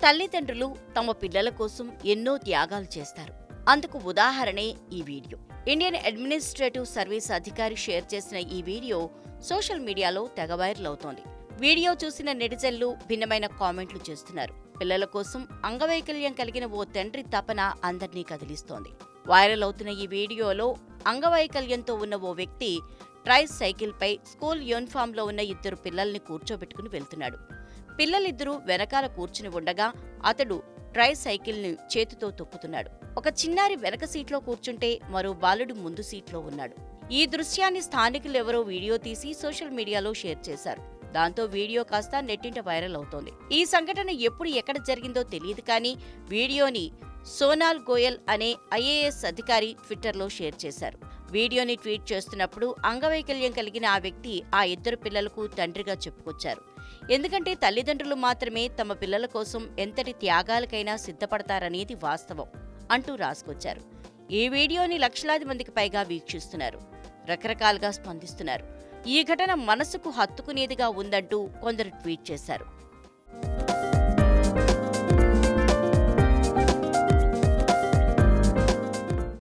తల్లిదండ్రులు తమ పిల్లల కోసం ఎన్నో త్యాగాలు చేస్తారు అందుకు ఉదాహరణే ఈ వీడియో ఇండియన్ అడ్మినిస్ట్రేటివ్ సర్వీస్ అధికారి షేర్ చేసిన ఈ వీడియో సోషల్ మీడియాలో తెగ వైరల్ అవుతోంది వీడియో చూసిన నెటిజన్లు భిన్నమైన కామెంట్లు చేస్తున్నారు పిల్లల కోసం అంగవైకల్యం కలిగిన ఓ తండ్రి తపన అందర్నీ కదిలిస్తోంది వైరల్ అవుతున్న ఈ వీడియోలో అంగవైకల్యంతో ఉన్న ఓ వ్యక్తి ట్రై సైకిల్పై స్కూల్ యూనిఫామ్లో ఉన్న ఇద్దరు పిల్లల్ని కూర్చోబెట్టుకుని వెళ్తున్నాడు పిల్లలిద్దరూ వెనకాల కూర్చుని ఉండగా అతడు ట్రై సైకిల్ని చేతితో తొక్కుతున్నాడు ఒక చిన్నారి వెనక సీట్లో కూర్చుంటే మరో బాలుడు ముందు సీట్లో ఉన్నాడు ఈ దృశ్యాన్ని స్థానికులెవరో వీడియో తీసి సోషల్ మీడియాలో షేర్ చేశారు దాంతో వీడియో కాస్త నెట్టింట వైరల్ అవుతోంది ఈ సంఘటన ఎప్పుడు ఎక్కడ జరిగిందో తెలియదు కానీ వీడియోని సోనాల్ గోయల్ అనే ఐఏఎస్ అధికారి ట్విట్టర్లో షేర్ చేశారు వీడియోని ట్వీట్ చేస్తున్నప్పుడు అంగవైకల్యం కలిగిన ఆ వ్యక్తి ఆ ఇద్దరు పిల్లలకు తండ్రిగా చెప్పుకొచ్చారు ఎందుకంటే తల్లిదండ్రులు మాత్రమే తమ పిల్లల కోసం ఎంతటి త్యాగాలకైనా సిద్ధపడతారనేది వాస్తవం అంటూ రాసుకొచ్చారు ఈ వీడియోని లక్షలాది మందికి పైగా వీక్షిస్తున్నారు రకరకాలుగా స్పందిస్తున్నారు ఈ ఘటన మనసుకు హత్తుకునేదిగా ఉందంటూ కొందరు ట్వీట్ చేశారు